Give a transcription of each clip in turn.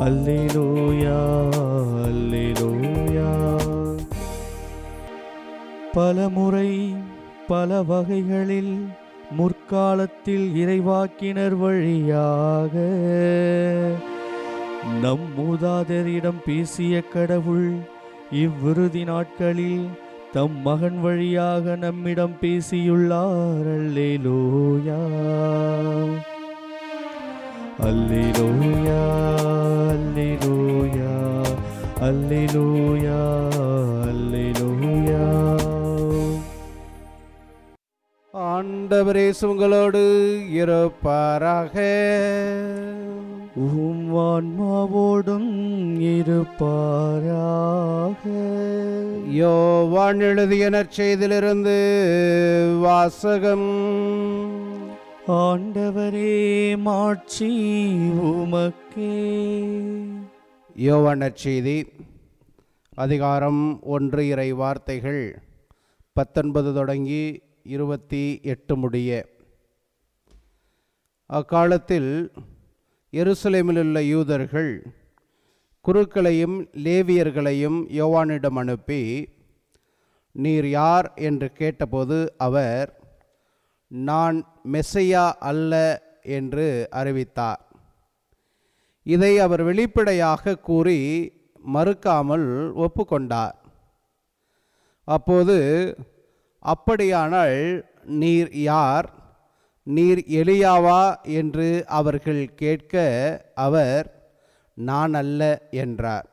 அல்லேலூயா அல்லேலூயா பலமுறை பல வகைகளில் முற்காலத்தில் இறைவாக்கினர் வழியாக நம் மூதாதையரிடம் பேசிய கடவுள் இவ்விருதி நாட்களில் தம் மகன் வழியாக நம்மிடம் பேசியுள்ளார் அல்லேலூயா அல்லேலூயா அல்லேலூயா அல்லேலூயா அல்லேலூயா ஆண்டவரே உங்களோடு இருப்பாராக உம் ஆன்மாவோடும் இருப்பாராக யோவான் எழுதிய நற்செய்திலிருந்து வாசகம் ஆண்டவரே மாட்சி உமக்கே யோவான் நற்செய்தி அதிகாரம் ஒன்று இறை வார்த்தைகள் பத்தொன்பது தொடங்கி இருபத்தி எட்டு முடிய அக்காலத்தில் எருசலேமிலுள்ள யூதர்கள் குருக்களையும் லேவியர்களையும் யோவானிடம் அனுப்பி நீர் யார் என்று கேட்டபோது அவர் நான் மெஸ்ஸையா அல்ல என்று அறிவித்தார் இதை அவர் வெளிப்படையாக கூறி மறுக்காமல் ஒப்புக்கொண்டார் அப்போது அப்படியானால் நீர் யார் நீர் எலியாவா என்று அவர்கள் கேட்க அவர் நான் அல்ல என்றார்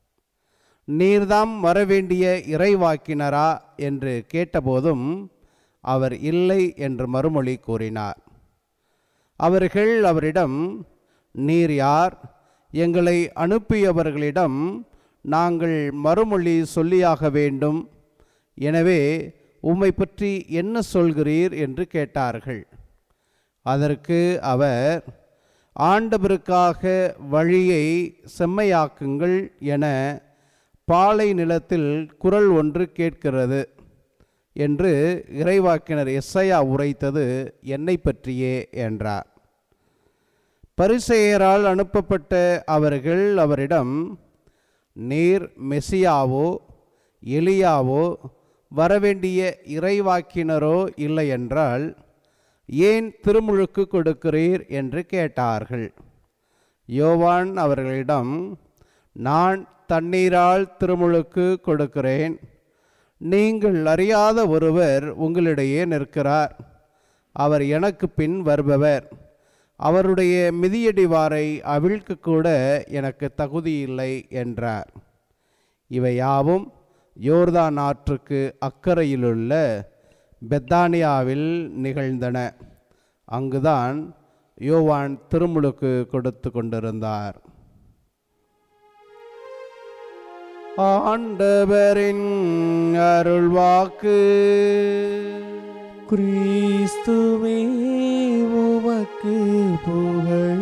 நீர்தாம் வரவேண்டிய இறைவாக்கினரா என்று கேட்டபோதும் அவர் இல்லை என்று மறுமொழி கூறினார் அவர்கள் அவரிடம் நீர் யார் எங்களை அனுப்பியவர்களிடம் நாங்கள் மறுமொழி சொல்லியாக வேண்டும் எனவே உம்மை பற்றி என்ன சொல்கிறீர் என்று கேட்டார்கள் அதற்கு அவர் ஆண்டவருக்காக வழியை செம்மையாக்குங்கள் என பாலை நிலத்தில் குரல் ஒன்று கேட்கிறது என்று இறைவாக்கினர் எஸ்ஐயா உரைத்தது என்னை பற்றியே என்றார் பரிசெயரால் அனுப்பப்பட்ட அவர்கள் அவரிடம் நீர் மெசியாவோ எலியாவோ வரவேண்டிய இறைவாக்கினரோ இல்லை என்றால் ஏன் திருமுழுக்கு கொடுக்கிறீர் என்று கேட்டார்கள் யோவான் அவர்களிடம் நான் தண்ணீரால் திருமுழுக்கு கொடுக்கிறேன் நீங்கள் அறியாத ஒருவர் உங்களிடையே நிற்கிறார் அவர் எனக்கு பின் வருபவர் அவருடைய மிதியடிவாரை அவிழ்க்க கூட எனக்கு தகுதி இல்லை என்றார் இவை யாவும் யோர்தான் ஆற்றுக்கு அக்கறையிலுள்ள பெத்தானியாவில் நிகழ்ந்தன அங்குதான் யோவான் திருமுழுக்கு கொடுத்து கொண்டிருந்தார் ஆண்டவரின் அருள்வாக்கு கிறிஸ்துவே உமக்கு புகழ்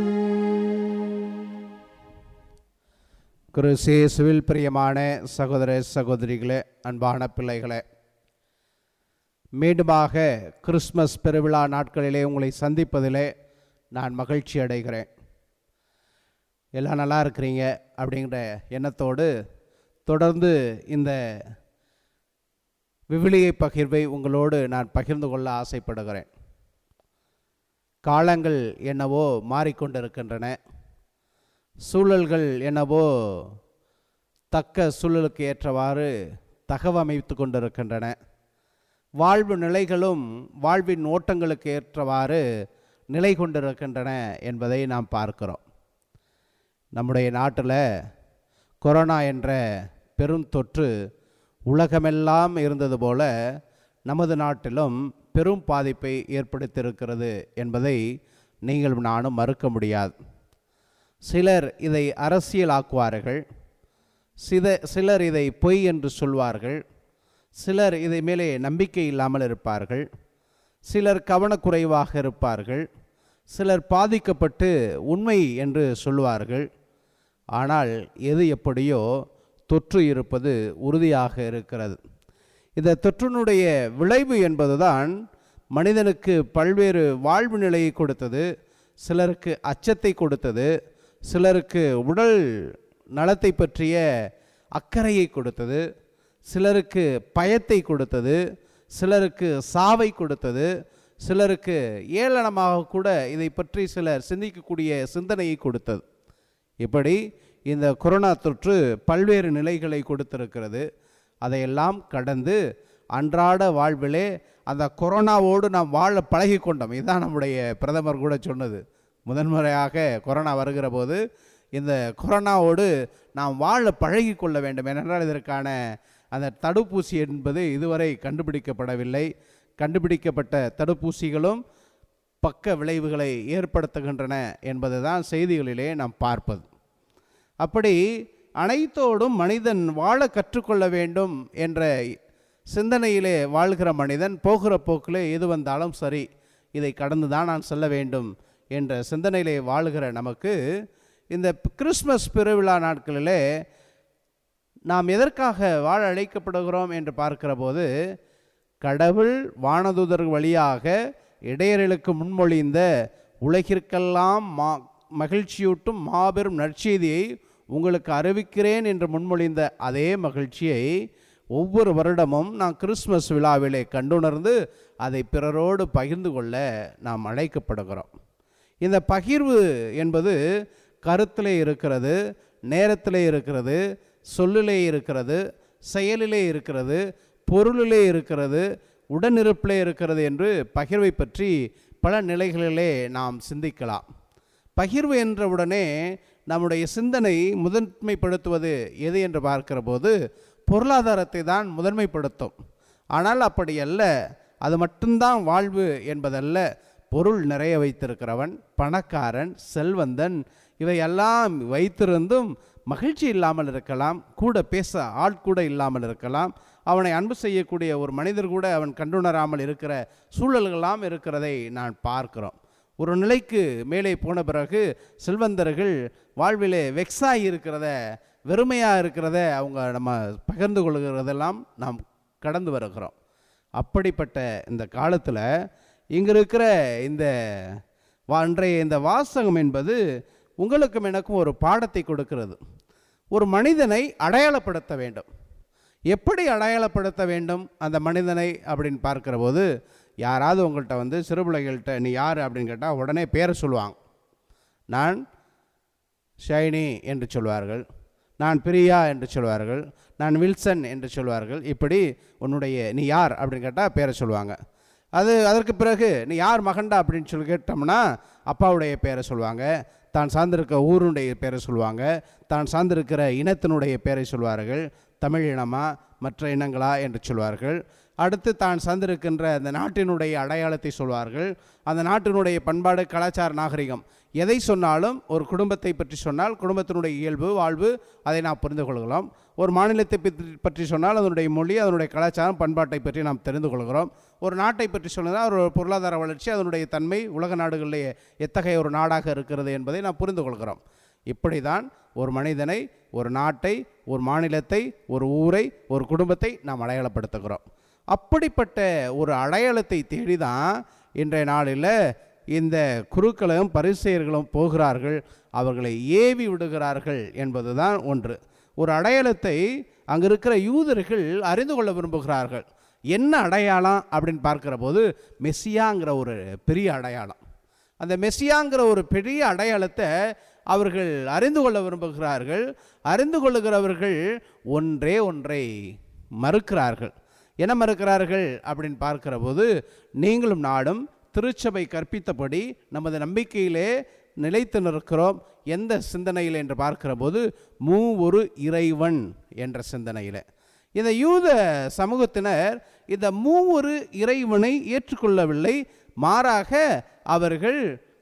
கிறிஸ்தேசுவில் பிரியமான சகோதர சகோதரிகளே அன்பான பிள்ளைகளே மீண்டுமாக கிறிஸ்மஸ் பெருவிழா நாட்களிலே உங்களை சந்திப்பதிலே நான் மகிழ்ச்சி அடைகிறேன் எல்லாம் நல்லா இருக்கிறீங்க அப்படிங்கிற எண்ணத்தோடு தொடர்ந்து இந்த விவிலியை பகிர்வை உங்களோடு நான் பகிர்ந்து கொள்ள ஆசைப்படுகிறேன் காலங்கள் என்னவோ மாறிக்கொண்டிருக்கின்றன சூழல்கள் என்னவோ தக்க சூழலுக்கு ஏற்றவாறு தகவமைத்து கொண்டிருக்கின்றன வாழ்வு நிலைகளும் வாழ்வின் ஓட்டங்களுக்கு ஏற்றவாறு நிலை கொண்டிருக்கின்றன என்பதை நாம் பார்க்கிறோம் நம்முடைய நாட்டில் கொரோனா என்ற பெரும் தொற்று உலகமெல்லாம் இருந்தது போல நமது நாட்டிலும் பெரும் பாதிப்பை ஏற்படுத்தியிருக்கிறது என்பதை நீங்கள் நானும் மறுக்க முடியாது சிலர் இதை அரசியலாக்குவார்கள் சித சிலர் இதை பொய் என்று சொல்வார்கள் சிலர் இதை மேலே நம்பிக்கை இல்லாமல் இருப்பார்கள் சிலர் கவனக்குறைவாக இருப்பார்கள் சிலர் பாதிக்கப்பட்டு உண்மை என்று சொல்வார்கள் ஆனால் எது எப்படியோ தொற்று இருப்பது உறுதியாக இருக்கிறது இந்த தொற்றினுடைய விளைவு என்பதுதான் மனிதனுக்கு பல்வேறு வாழ்வு நிலையை கொடுத்தது சிலருக்கு அச்சத்தை கொடுத்தது சிலருக்கு உடல் நலத்தை பற்றிய அக்கறையை கொடுத்தது சிலருக்கு பயத்தை கொடுத்தது சிலருக்கு சாவை கொடுத்தது சிலருக்கு ஏளனமாக கூட இதை பற்றி சிலர் சிந்திக்கக்கூடிய சிந்தனையை கொடுத்தது இப்படி இந்த கொரோனா தொற்று பல்வேறு நிலைகளை கொடுத்திருக்கிறது அதையெல்லாம் கடந்து அன்றாட வாழ்விலே அந்த கொரோனாவோடு நாம் வாழ பழகி கொண்டோம் இதுதான் நம்முடைய பிரதமர் கூட சொன்னது முதன்முறையாக கொரோனா வருகிற போது இந்த கொரோனாவோடு நாம் வாழ பழகி கொள்ள வேண்டும் ஏனென்றால் இதற்கான அந்த தடுப்பூசி என்பது இதுவரை கண்டுபிடிக்கப்படவில்லை கண்டுபிடிக்கப்பட்ட தடுப்பூசிகளும் பக்க விளைவுகளை ஏற்படுத்துகின்றன என்பதுதான் செய்திகளிலே நாம் பார்ப்பது அப்படி அனைத்தோடும் மனிதன் வாழ கற்றுக்கொள்ள வேண்டும் என்ற சிந்தனையிலே வாழ்கிற மனிதன் போகிற போக்கிலே எது வந்தாலும் சரி இதை கடந்து தான் நான் செல்ல வேண்டும் என்ற சிந்தனையிலே வாழுகிற நமக்கு இந்த கிறிஸ்மஸ் பெருவிழா நாட்களிலே நாம் எதற்காக வாழ அழைக்கப்படுகிறோம் என்று பார்க்கிற போது கடவுள் வானதூதர் வழியாக இடையர்களுக்கு முன்மொழிந்த உலகிற்கெல்லாம் மா மகிழ்ச்சியூட்டும் மாபெரும் நற்செய்தியை உங்களுக்கு அறிவிக்கிறேன் என்று முன்மொழிந்த அதே மகிழ்ச்சியை ஒவ்வொரு வருடமும் நாம் கிறிஸ்மஸ் விழாவிலே கண்டுணர்ந்து அதை பிறரோடு பகிர்ந்து கொள்ள நாம் அழைக்கப்படுகிறோம் இந்த பகிர்வு என்பது கருத்திலே இருக்கிறது நேரத்திலே இருக்கிறது சொல்லிலே இருக்கிறது செயலிலே இருக்கிறது பொருளிலே இருக்கிறது உடனிருப்பிலே இருக்கிறது என்று பகிர்வை பற்றி பல நிலைகளிலே நாம் சிந்திக்கலாம் பகிர்வு என்றவுடனே நம்முடைய சிந்தனை முதன்மைப்படுத்துவது எது என்று பார்க்கிற போது பொருளாதாரத்தை தான் முதன்மைப்படுத்தும் ஆனால் அப்படி அல்ல அது மட்டும்தான் வாழ்வு என்பதல்ல பொருள் நிறைய வைத்திருக்கிறவன் பணக்காரன் செல்வந்தன் இவையெல்லாம் வைத்திருந்தும் மகிழ்ச்சி இல்லாமல் இருக்கலாம் கூட பேச ஆள் கூட இல்லாமல் இருக்கலாம் அவனை அன்பு செய்யக்கூடிய ஒரு மனிதர் கூட அவன் கண்டுணராமல் இருக்கிற சூழல்கள்லாம் இருக்கிறதை நான் பார்க்கிறோம் ஒரு நிலைக்கு மேலே போன பிறகு செல்வந்தர்கள் வாழ்விலே வெக்ஸாகி இருக்கிறத வெறுமையாக இருக்கிறத அவங்க நம்ம பகிர்ந்து கொள்கிறதெல்லாம் நாம் கடந்து வருகிறோம் அப்படிப்பட்ட இந்த காலத்தில் இங்கே இருக்கிற இந்த வா- அன்றைய இந்த வாசகம் என்பது உங்களுக்கும் எனக்கும் ஒரு பாடத்தை கொடுக்கிறது ஒரு மனிதனை அடையாளப்படுத்த வேண்டும் எப்படி அடையாளப்படுத்த வேண்டும் அந்த மனிதனை அப்படின்னு பார்க்கிற போது யாராவது உங்கள்கிட்ட வந்து சிறுபிள்ளைகள்கிட்ட நீ யார் அப்படின்னு கேட்டால் உடனே பேரை சொல்லுவாங்க நான் ஷைனி என்று சொல்வார்கள் நான் பிரியா என்று சொல்வார்கள் நான் வில்சன் என்று சொல்வார்கள் இப்படி உன்னுடைய நீ யார் அப்படின்னு கேட்டால் பேரை சொல்லுவாங்க அது அதற்கு பிறகு நீ யார் மகண்டா அப்படின்னு சொல்லி கேட்டோம்னா அப்பாவுடைய பேரை சொல்லுவாங்க தான் சார்ந்திருக்க ஊருடைய பேரை சொல்லுவாங்க தான் சார்ந்திருக்கிற இனத்தினுடைய பேரை சொல்வார்கள் தமிழ் இனமா மற்ற இனங்களா என்று சொல்வார்கள் அடுத்து தான் சார்ந்திருக்கின்ற அந்த நாட்டினுடைய அடையாளத்தை சொல்வார்கள் அந்த நாட்டினுடைய பண்பாடு கலாச்சார நாகரிகம் எதை சொன்னாலும் ஒரு குடும்பத்தை பற்றி சொன்னால் குடும்பத்தினுடைய இயல்பு வாழ்வு அதை நாம் புரிந்து கொள்கிறோம் ஒரு மாநிலத்தை பற்றி பற்றி சொன்னால் அதனுடைய மொழி அதனுடைய கலாச்சாரம் பண்பாட்டை பற்றி நாம் தெரிந்து கொள்கிறோம் ஒரு நாட்டை பற்றி சொன்னதால் ஒரு பொருளாதார வளர்ச்சி அதனுடைய தன்மை உலக நாடுகளிலே எத்தகைய ஒரு நாடாக இருக்கிறது என்பதை நாம் புரிந்து கொள்கிறோம் இப்படி தான் ஒரு மனிதனை ஒரு நாட்டை ஒரு மாநிலத்தை ஒரு ஊரை ஒரு குடும்பத்தை நாம் அடையாளப்படுத்துகிறோம் அப்படிப்பட்ட ஒரு அடையாளத்தை தேடி தான் இன்றைய நாளில் இந்த குருக்களும் பரிசெயர்களும் போகிறார்கள் அவர்களை ஏவி விடுகிறார்கள் என்பதுதான் ஒன்று ஒரு அடையாளத்தை அங்கே இருக்கிற யூதர்கள் அறிந்து கொள்ள விரும்புகிறார்கள் என்ன அடையாளம் அப்படின்னு பார்க்கிற போது மெஸ்ஸியாங்கிற ஒரு பெரிய அடையாளம் அந்த மெஸ்ஸியாங்கிற ஒரு பெரிய அடையாளத்தை அவர்கள் அறிந்து கொள்ள விரும்புகிறார்கள் அறிந்து கொள்ளுகிறவர்கள் ஒன்றே ஒன்றை மறுக்கிறார்கள் என்ன மறுக்கிறார்கள் அப்படின்னு பார்க்கிற போது நீங்களும் நாடும் திருச்சபை கற்பித்தபடி நமது நம்பிக்கையிலே நிலைத்து நிற்கிறோம் எந்த சிந்தனையில் என்று பார்க்கிற போது மூ ஒரு இறைவன் என்ற சிந்தனையில் இந்த யூத சமூகத்தினர் இந்த மூவொரு இறைவனை ஏற்றுக்கொள்ளவில்லை மாறாக அவர்கள்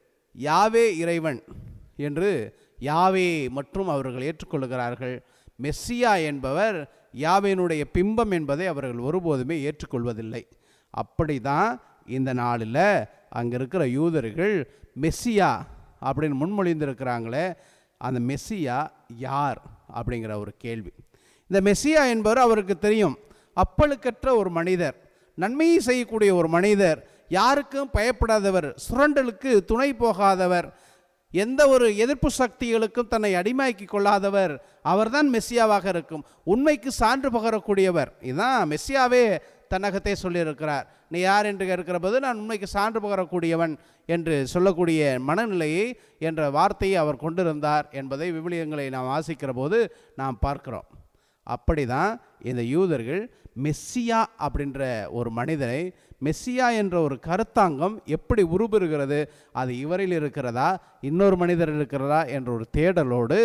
யாவே இறைவன் என்று யாவே மற்றும் அவர்கள் ஏற்றுக்கொள்கிறார்கள் மெஸ்ஸியா என்பவர் யாவேனுடைய பிம்பம் என்பதை அவர்கள் ஒருபோதுமே ஏற்றுக்கொள்வதில்லை அப்படி தான் இந்த நாளில் அங்கே இருக்கிற யூதர்கள் மெஸ்ஸியா அப்படின்னு முன்மொழிந்திருக்கிறாங்களே அந்த மெஸ்ஸியா யார் அப்படிங்கிற ஒரு கேள்வி இந்த மெஸ்ஸியா என்பவர் அவருக்கு தெரியும் அப்பழுக்கற்ற ஒரு மனிதர் நன்மையை செய்யக்கூடிய ஒரு மனிதர் யாருக்கும் பயப்படாதவர் சுரண்டலுக்கு துணை போகாதவர் எந்த ஒரு எதிர்ப்பு சக்திகளுக்கும் தன்னை அடிமையாக்கி கொள்ளாதவர் அவர்தான் மெஸ்ஸியாவாக இருக்கும் உண்மைக்கு சான்று பகரக்கூடியவர் இதுதான் மெஸ்ஸியாவே தன்னகத்தை சொல்லியிருக்கிறார் நீ யார் என்று கேட்கிற போது நான் உண்மைக்கு சான்று பகரக்கூடியவன் என்று சொல்லக்கூடிய மனநிலையை என்ற வார்த்தையை அவர் கொண்டிருந்தார் என்பதை விவிலியங்களை நாம் வாசிக்கிற போது நாம் பார்க்கிறோம் அப்படிதான் இந்த யூதர்கள் மெஸ்ஸியா அப்படின்ற ஒரு மனிதனை மெஸ்ஸியா என்ற ஒரு கருத்தாங்கம் எப்படி உருபெறுகிறது அது இவரில் இருக்கிறதா இன்னொரு மனிதர் இருக்கிறதா என்ற ஒரு தேடலோடு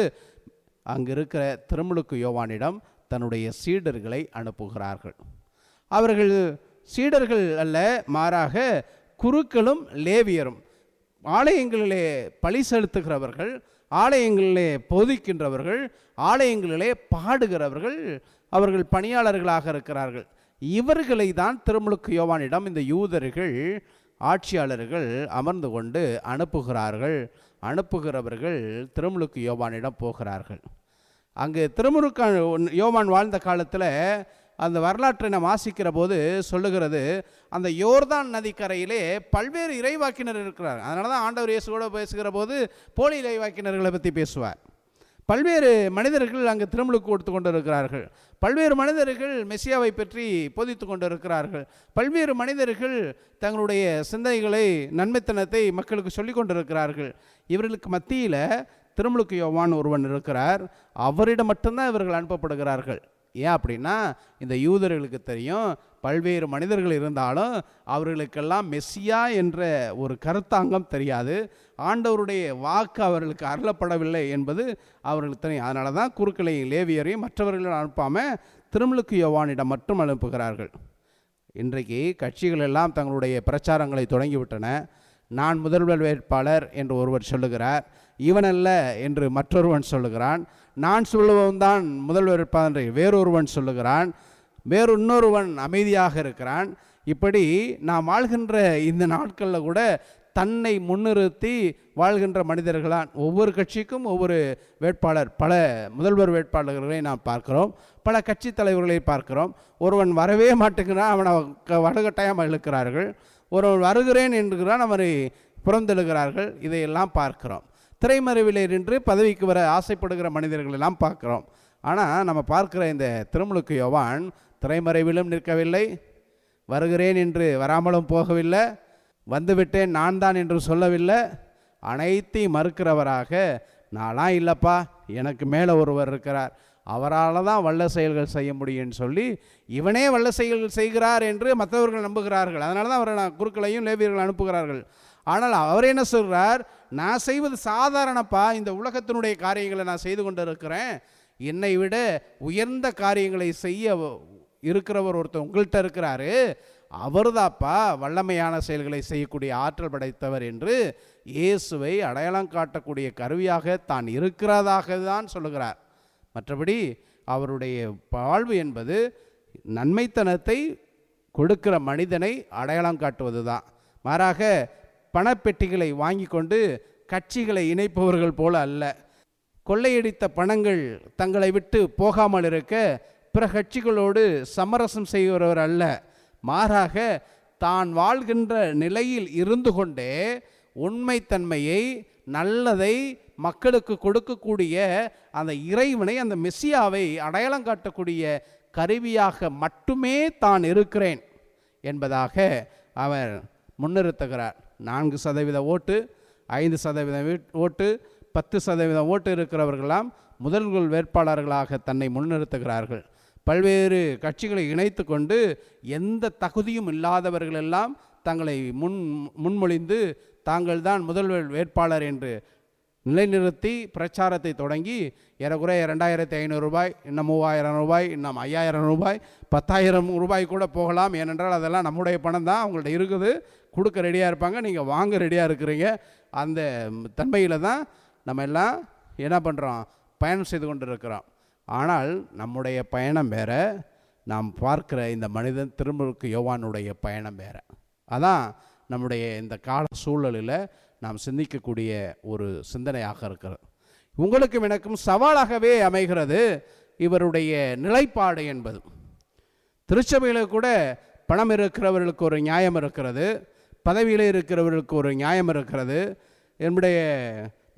அங்கு இருக்கிற திருமுழுக்கு யோவானிடம் தன்னுடைய சீடர்களை அனுப்புகிறார்கள் அவர்கள் சீடர்கள் அல்ல மாறாக குருக்களும் லேவியரும் ஆலயங்களிலே பழி செலுத்துகிறவர்கள் ஆலயங்களிலே போதிக்கின்றவர்கள் ஆலயங்களிலே பாடுகிறவர்கள் அவர்கள் பணியாளர்களாக இருக்கிறார்கள் இவர்களை தான் திருமுழுக்கு யோவானிடம் இந்த யூதர்கள் ஆட்சியாளர்கள் அமர்ந்து கொண்டு அனுப்புகிறார்கள் அனுப்புகிறவர்கள் திருமுழுக்கு யோவானிடம் போகிறார்கள் அங்கு திருமுழுக்கு யோவான் வாழ்ந்த காலத்தில் அந்த வரலாற்றை நாம் வாசிக்கிற போது சொல்லுகிறது அந்த யோர்தான் நதிக்கரையிலே பல்வேறு இறைவாக்கினர் இருக்கிறார் அதனால தான் ஆண்டவர் இயேசுவோட பேசுகிற போது போலி இறைவாக்கினர்களை பற்றி பேசுவார் பல்வேறு மனிதர்கள் அங்கு திருமுழுக்கு கொடுத்து கொண்டு இருக்கிறார்கள் பல்வேறு மனிதர்கள் மெஸ்ஸியாவை பற்றி போதித்து கொண்டு இருக்கிறார்கள் பல்வேறு மனிதர்கள் தங்களுடைய சிந்தனைகளை நன்மைத்தனத்தை மக்களுக்கு சொல்லிக் கொண்டிருக்கிறார்கள் இவர்களுக்கு மத்தியில் திருமுழுக்கு யோவான் ஒருவன் இருக்கிறார் அவரிடம் மட்டும்தான் இவர்கள் அனுப்பப்படுகிறார்கள் ஏன் அப்படின்னா இந்த யூதர்களுக்கு தெரியும் பல்வேறு மனிதர்கள் இருந்தாலும் அவர்களுக்கெல்லாம் மெஸ்ஸியா என்ற ஒரு கருத்தாங்கம் தெரியாது ஆண்டவருடைய வாக்கு அவர்களுக்கு அருளப்படவில்லை என்பது அவர்களுக்கு தெரியும் அதனால தான் குறுக்களையும் லேவியரையும் மற்றவர்களும் அனுப்பாமல் திருமுழுக்கு யோவானிடம் மட்டும் அனுப்புகிறார்கள் இன்றைக்கு கட்சிகள் எல்லாம் தங்களுடைய பிரச்சாரங்களை தொடங்கிவிட்டன நான் முதல்வர் வேட்பாளர் என்று ஒருவர் சொல்லுகிறார் இவனல்ல என்று மற்றொருவன் சொல்லுகிறான் நான் சொல்லுவன் தான் முதல்வர் வேட்பாளர் என்று வேறொருவன் சொல்லுகிறான் வேறு இன்னொருவன் அமைதியாக இருக்கிறான் இப்படி நாம் வாழ்கின்ற இந்த நாட்களில் கூட தன்னை முன்னிறுத்தி வாழ்கின்ற மனிதர்களான் ஒவ்வொரு கட்சிக்கும் ஒவ்வொரு வேட்பாளர் பல முதல்வர் வேட்பாளர்களை நாம் பார்க்கிறோம் பல கட்சி தலைவர்களை பார்க்கிறோம் ஒருவன் வரவே மாட்டேங்கிறான் அவனை க- வலுக்கட்டாயம் இழுக்கிறார்கள் ஒருவன் வருகிறேன் என்கிறான் அவனை புறந்தெழுகிறார்கள் இதையெல்லாம் பார்க்கிறோம் திரைமறைவிலே நின்று பதவிக்கு வர ஆசைப்படுகிற மனிதர்கள் எல்லாம் பார்க்கிறோம் ஆனால் நம்ம பார்க்கிற இந்த திருமுழுக்கு யோவான் திரைமறைவிலும் நிற்கவில்லை வருகிறேன் என்று வராமலும் போகவில்லை வந்துவிட்டேன் நான் தான் என்று சொல்லவில்லை அனைத்தையும் மறுக்கிறவராக நான்லாம் இல்லைப்பா எனக்கு மேலே ஒருவர் இருக்கிறார் அவரால் தான் வல்ல செயல்கள் செய்ய முடியும்னு சொல்லி இவனே வல்ல செயல்கள் செய்கிறார் என்று மற்றவர்கள் நம்புகிறார்கள் அதனால தான் அவரை நான் குருக்களையும் லேவியர்கள் அனுப்புகிறார்கள் ஆனால் அவர் என்ன சொல்கிறார் நான் செய்வது சாதாரணப்பா இந்த உலகத்தினுடைய காரியங்களை நான் செய்து கொண்டு இருக்கிறேன் என்னை விட உயர்ந்த காரியங்களை செய்ய இருக்கிறவர் ஒருத்தர் உங்கள்கிட்ட இருக்கிறாரு அவர்தாப்பா வல்லமையான செயல்களை செய்யக்கூடிய ஆற்றல் படைத்தவர் என்று இயேசுவை அடையாளம் காட்டக்கூடிய கருவியாக தான் இருக்கிறதாக தான் சொல்லுகிறார் மற்றபடி அவருடைய வாழ்வு என்பது நன்மைத்தனத்தை கொடுக்கிற மனிதனை அடையாளம் காட்டுவது தான் மாறாக பணப்பெட்டிகளை வாங்கி கொண்டு கட்சிகளை இணைப்பவர்கள் போல அல்ல கொள்ளையடித்த பணங்கள் தங்களை விட்டு போகாமல் இருக்க பிற கட்சிகளோடு சமரசம் செய்கிறவர் அல்ல மாறாக தான் வாழ்கின்ற நிலையில் இருந்து கொண்டே உண்மைத்தன்மையை நல்லதை மக்களுக்கு கொடுக்கக்கூடிய அந்த இறைவனை அந்த மெஸ்ஸியாவை அடையாளம் காட்டக்கூடிய கருவியாக மட்டுமே தான் இருக்கிறேன் என்பதாக அவர் முன்னிறுத்துகிறார் நான்கு சதவீத ஓட்டு ஐந்து சதவீத வீட்- ஓட்டு பத்து சதவீத ஓட்டு இருக்கிறவர்களாம் முதல்கள் வேட்பாளர்களாக தன்னை முன்னிறுத்துகிறார்கள் பல்வேறு கட்சிகளை இணைத்து கொண்டு எந்த தகுதியும் இல்லாதவர்களெல்லாம் தங்களை முன் முன்மொழிந்து தாங்கள்தான் முதல்வர் வேட்பாளர் என்று நிலைநிறுத்தி பிரச்சாரத்தை தொடங்கி ஏறக்குறைய ரெண்டாயிரத்தி ஐநூறு ரூபாய் இன்னும் மூவாயிரம் ரூபாய் இன்னும் ஐயாயிரம் ரூபாய் பத்தாயிரம் ரூபாய் கூட போகலாம் ஏனென்றால் அதெல்லாம் நம்முடைய பணம் தான் அவங்கள்ட்ட இருக்குது கொடுக்க ரெடியாக இருப்பாங்க நீங்கள் வாங்க ரெடியாக இருக்கிறீங்க அந்த தன்மையில் தான் நம்ம எல்லாம் என்ன பண்ணுறோம் பயணம் செய்து கொண்டு இருக்கிறோம் ஆனால் நம்முடைய பயணம் வேற நாம் பார்க்கிற இந்த மனிதன் திருமுழுக்கு யோவானுடைய பயணம் வேற அதான் நம்முடைய இந்த கால சூழலில் நாம் சிந்திக்கக்கூடிய ஒரு சிந்தனையாக இருக்கிறது உங்களுக்கும் எனக்கும் சவாலாகவே அமைகிறது இவருடைய நிலைப்பாடு என்பது திருச்சபையில் கூட பணம் இருக்கிறவர்களுக்கு ஒரு நியாயம் இருக்கிறது பதவியில் இருக்கிறவர்களுக்கு ஒரு நியாயம் இருக்கிறது என்னுடைய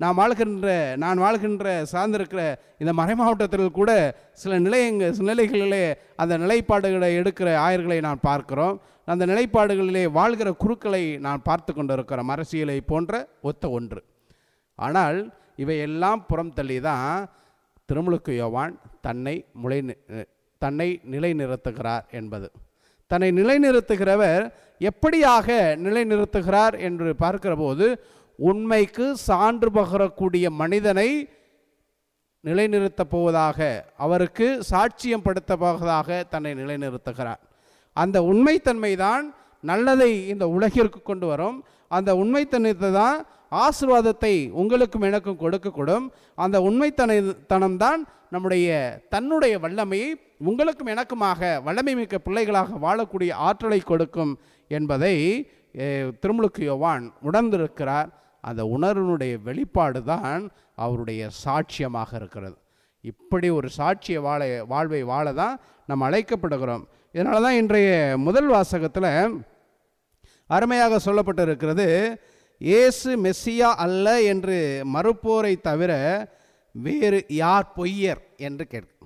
நான் வாழ்கின்ற நான் வாழ்கின்ற சார்ந்திருக்கிற இந்த மறை மாவட்டத்தில் கூட சில நிலையங்க சில நிலைகளிலே அந்த நிலைப்பாடுகளை எடுக்கிற ஆயர்களை நான் பார்க்கிறோம் அந்த நிலைப்பாடுகளிலே வாழ்கிற குருக்களை நான் பார்த்து கொண்டிருக்கிறோம் அரசியலை போன்ற ஒத்த ஒன்று ஆனால் இவையெல்லாம் புறம் தள்ளி தான் திருமுழுக்கு யோவான் தன்னை முளை தன்னை நிலைநிறுத்துகிறார் என்பது தன்னை நிலைநிறுத்துகிறவர் எப்படியாக நிலைநிறுத்துகிறார் என்று பார்க்கிற போது உண்மைக்கு சான்று பகரக்கூடிய மனிதனை நிலைநிறுத்தப் போவதாக அவருக்கு சாட்சியம் படுத்த போவதாக தன்னை நிலைநிறுத்துகிறார் அந்த உண்மைத்தன்மை தான் நல்லதை இந்த உலகிற்கு கொண்டு வரும் அந்த உண்மைத்தன்மை தான் ஆசீர்வாதத்தை உங்களுக்கும் எனக்கும் கொடுக்கக்கூடும் அந்த உண்மைத்தனை தனம்தான் நம்முடைய தன்னுடைய வல்லமையை உங்களுக்கும் எனக்குமாக வல்லமை மிக்க பிள்ளைகளாக வாழக்கூடிய ஆற்றலை கொடுக்கும் என்பதை அஹ், திருமுழுக்கு யோவான் உணர்ந்திருக்கிறார் அந்த உணர்வினுடைய வெளிப்பாடு தான் அவருடைய சாட்சியமாக இருக்கிறது இப்படி ஒரு சாட்சிய வாழ வாழ்வை வாழ தான் நம்ம அழைக்கப்படுகிறோம் இதனால தான் இன்றைய முதல் வாசகத்தில் அருமையாக சொல்லப்பட்டிருக்கிறது இயேசு மெஸ்ஸியா அல்ல என்று மறுப்போரை தவிர வேறு யார் பொய்யர் என்று கேட்கும்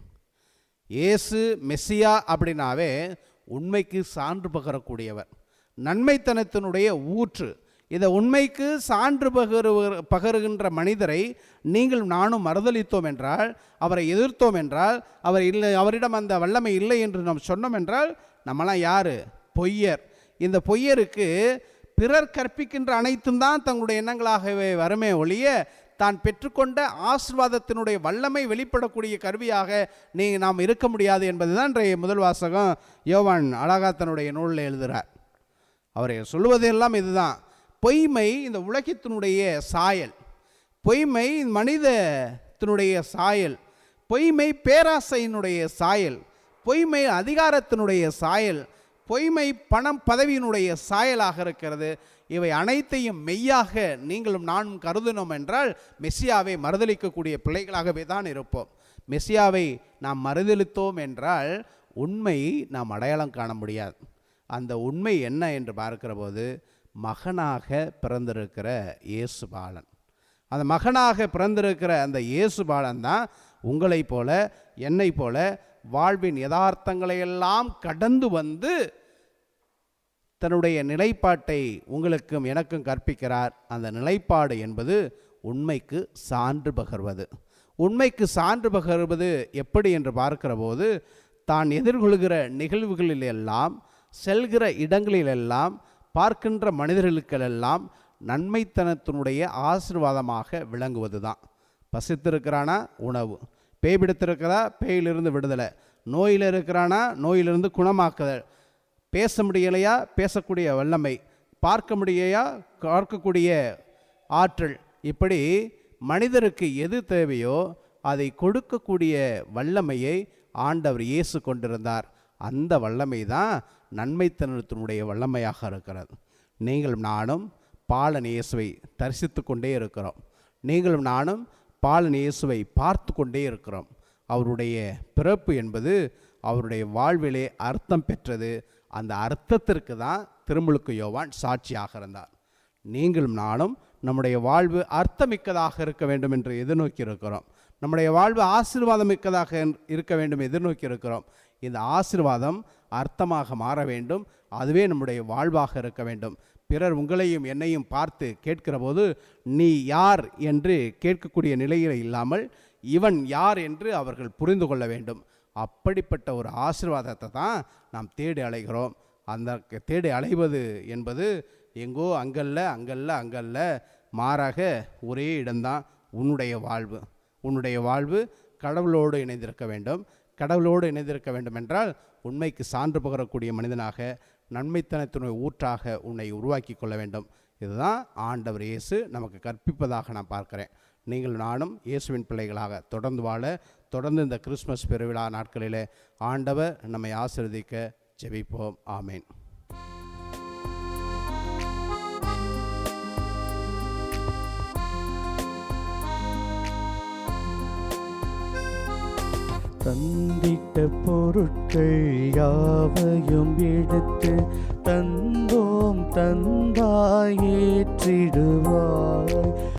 இயேசு மெஸ்ஸியா அப்படின்னாவே உண்மைக்கு சான்று பகரக்கூடியவர் நன்மைத்தனத்தினுடைய ஊற்று இந்த உண்மைக்கு சான்று பகரு பகருகின்ற மனிதரை நீங்கள் நானும் மறுதளித்தோம் என்றால் அவரை எதிர்த்தோம் என்றால் அவர் இல்லை அவரிடம் அந்த வல்லமை இல்லை என்று நாம் சொன்னோம் என்றால் நம்மலாம் யார் பொய்யர் இந்த பொய்யருக்கு பிறர் கற்பிக்கின்ற அனைத்தும் தான் தங்களுடைய எண்ணங்களாகவே வருமே ஒழிய தான் பெற்றுக்கொண்ட ஆசிர்வாதத்தினுடைய வல்லமை வெளிப்படக்கூடிய கருவியாக நீங்கள் நாம் இருக்க முடியாது என்பதுதான் இன்றைய முதல் வாசகம் யோவான் அழகா தன்னுடைய நூலில் எழுதுகிறார் அவர் சொல்லுவதெல்லாம் இதுதான் பொய்மை இந்த உலகத்தினுடைய சாயல் பொய்மை மனிதத்தினுடைய சாயல் பொய்மை பேராசையினுடைய சாயல் பொய்மை அதிகாரத்தினுடைய சாயல் பொய்மை பணம் பதவியினுடைய சாயலாக இருக்கிறது இவை அனைத்தையும் மெய்யாக நீங்களும் நானும் கருதினோம் என்றால் மெஸ்ஸியாவை மறுதளிக்கக்கூடிய பிள்ளைகளாகவே தான் இருப்போம் மெஸ்ஸியாவை நாம் மறுதளித்தோம் என்றால் உண்மை நாம் அடையாளம் காண முடியாது அந்த உண்மை என்ன என்று பார்க்கிற போது மகனாக பிறந்திருக்கிற இயேசு பாலன் அந்த மகனாக பிறந்திருக்கிற அந்த இயேசு பாலன் தான் உங்களைப் போல என்னைப் போல வாழ்வின் யதார்த்தங்களை எல்லாம் கடந்து வந்து தன்னுடைய நிலைப்பாட்டை உங்களுக்கும் எனக்கும் கற்பிக்கிறார் அந்த நிலைப்பாடு என்பது உண்மைக்கு சான்று பகர்வது உண்மைக்கு சான்று பகர்வது எப்படி என்று பார்க்கிற போது தான் எதிர்கொள்கிற நிகழ்வுகளில் எல்லாம் செல்கிற இடங்களிலெல்லாம் பார்க்கின்ற மனிதர்களுக்கெல்லாம் நன்மைத்தனத்தினுடைய ஆசீர்வாதமாக விளங்குவது தான் பசித்திருக்கிறானா உணவு பேய் பிடித்திருக்கிறா பேயிலிருந்து விடுதலை நோயில் இருக்கிறானா நோயிலிருந்து குணமாக்குதல் பேச முடியலையா பேசக்கூடிய வல்லமை பார்க்க முடியலையா பார்க்கக்கூடிய ஆற்றல் இப்படி மனிதருக்கு எது தேவையோ அதை கொடுக்கக்கூடிய வல்லமையை ஆண்டவர் இயேசு கொண்டிருந்தார் அந்த வல்லமை தான் நன்மைத்தனத்தினுடைய வல்லமையாக இருக்கிறது நீங்களும் நானும் பாலன் இயேசுவை தரிசித்து கொண்டே இருக்கிறோம் நீங்களும் நானும் பாலன் இயேசுவை பார்த்து கொண்டே இருக்கிறோம் அவருடைய பிறப்பு என்பது அவருடைய வாழ்விலே அர்த்தம் பெற்றது அந்த அர்த்தத்திற்கு தான் திருமுழுக்கு யோவான் சாட்சியாக இருந்தார் நீங்களும் நானும் நம்முடைய வாழ்வு அர்த்தமிக்கதாக இருக்க வேண்டும் என்று எதிர்நோக்கி இருக்கிறோம் நம்முடைய வாழ்வு ஆசீர்வாதமிக்கதாக இருக்க வேண்டும் எதிர்நோக்கி இருக்கிறோம் இந்த ஆசீர்வாதம் அர்த்தமாக மாற வேண்டும் அதுவே நம்முடைய வாழ்வாக இருக்க வேண்டும் பிறர் உங்களையும் என்னையும் பார்த்து கேட்கிற போது நீ யார் என்று கேட்கக்கூடிய நிலையில் இல்லாமல் இவன் யார் என்று அவர்கள் புரிந்து கொள்ள வேண்டும் அப்படிப்பட்ட ஒரு ஆசீர்வாதத்தை தான் நாம் தேடி அலைகிறோம் அந்த தேடி அலைவது என்பது எங்கோ அங்கல்ல அங்கல்ல அங்கல்ல மாறாக ஒரே இடம்தான் உன்னுடைய வாழ்வு உன்னுடைய வாழ்வு கடவுளோடு இணைந்திருக்க வேண்டும் கடவுளோடு இணைந்திருக்க வேண்டும் என்றால் உண்மைக்கு சான்று பகரக்கூடிய மனிதனாக நன்மைத்தனத்தினுடைய ஊற்றாக உன்னை உருவாக்கி கொள்ள வேண்டும் இதுதான் ஆண்டவர் இயேசு நமக்கு கற்பிப்பதாக நான் பார்க்கிறேன் நீங்கள் நானும் இயேசுவின் பிள்ளைகளாக தொடர்ந்து வாழ தொடர்ந்து இந்த கிறிஸ்மஸ் பெருவிழா நாட்களிலே ஆண்டவர் நம்மை ஆசிர்வதிக்க ஜெபிப்போம் ஆமேன் தந்திட்ட பொருட்கள் யாவையும் எடுத்து தந்தோம் தந்தாய் ஏற்றிடுவாய்